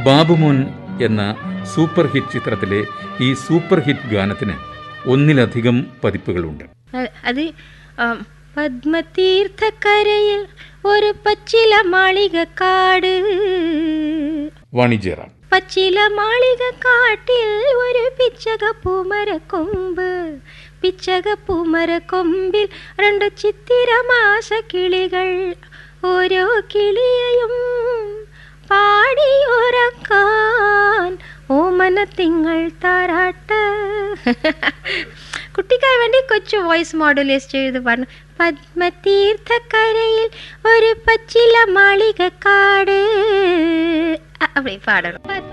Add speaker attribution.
Speaker 1: ബാബുമോൻ എന്ന super hit ചിത്രത്തിലെ ഈ സൂപ്പർ ഹിറ്റ് ഗാനത്തിന് ഒന്നിലധികം പതിപ്പുകളുണ്ട്
Speaker 2: അ- അത് ആം, പത്മതീർത്ഥക്കരയിൽ ഒരു പച്ചില മാളികക്കാട്
Speaker 1: വാണിജ്യറാം
Speaker 2: പച്ചില മാളിക കാട്ടിൽ ഒരു പിച്ചക പൂമരക്കൊമ്പ് പിച്ചക പൂമരക്കൊമ്പിൽ രണ്ട് ചിത്തിരമാസ കിളികൾ ഓരോ കിളിയെയും പാടിയുറക്കാൻ ഓമന തിങ്കൾ താരാട്ട് കുട്ടിക്കായി വേണ്ടി കൊച്ചു വോയിസ് മോഡുലേറ്റ് ചെയ്ത് പറഞ്ഞു പത്മതീർത്ഥക്കരയിൽ ഒരു പച്ചില മാളികക്കാട് അ- அப்படி பாடணும்